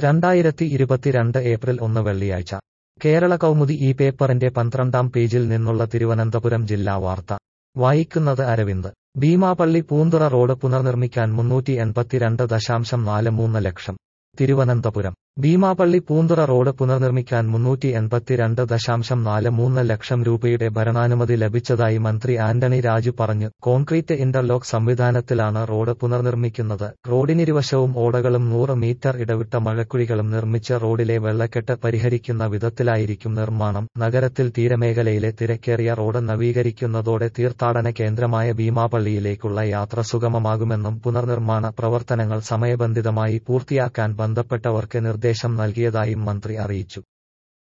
രണ്ടായിരത്തി ഇരുപത്തിരണ്ട് ഏപ്രിൽ ഒന്ന് വെള്ളിയാഴ്ച കേരള കൗമുദി ഈ പേപ്പറിന്റെ പന്ത്രണ്ടാം പേജിൽ നിന്നുള്ള തിരുവനന്തപുരം ജില്ലാ വാർത്ത വായിക്കുന്നത് അരവിന്ദ് ഭീമാപള്ളി പൂന്തുറ റോഡ് പുനർനിർമ്മിക്കാൻ മുന്നൂറ്റി എൺപത്തിരണ്ട് ദശാംശം നാല് മൂന്ന് ലക്ഷം തിരുവനന്തപുരം ഭീമാപള്ളി പൂന്തുറ റോഡ് പുനർനിർമ്മിക്കാൻ മുന്നൂറ്റി എൺപത്തിരണ്ട് ദശാംശം നാല് മൂന്ന് ലക്ഷം രൂപയുടെ ഭരണാനുമതി ലഭിച്ചതായി മന്ത്രി ആന്റണി രാജു പറഞ്ഞു കോൺക്രീറ്റ് ഇന്റർലോക്ക് സംവിധാനത്തിലാണ് റോഡ് പുനർനിർമ്മിക്കുന്നത് റോഡിനിരുവശവും ഓടകളും നൂറ് മീറ്റർ ഇടവിട്ട മഴക്കുഴികളും നിർമ്മിച്ച് റോഡിലെ വെള്ളക്കെട്ട് പരിഹരിക്കുന്ന വിധത്തിലായിരിക്കും നിർമ്മാണം നഗരത്തിൽ തീരമേഖലയിലെ തിരക്കേറിയ റോഡ് നവീകരിക്കുന്നതോടെ തീർത്ഥാടന കേന്ദ്രമായ ഭീമാപള്ളിയിലേക്കുള്ള യാത്ര സുഗമമാകുമെന്നും പുനർനിർമ്മാണ പ്രവർത്തനങ്ങൾ സമയബന്ധിതമായി പൂർത്തിയാക്കാൻ ബന്ധപ്പെട്ടവർക്ക് നിർദ്ദേശം നൽകിയതായും മന്ത്രി അറിയിച്ചു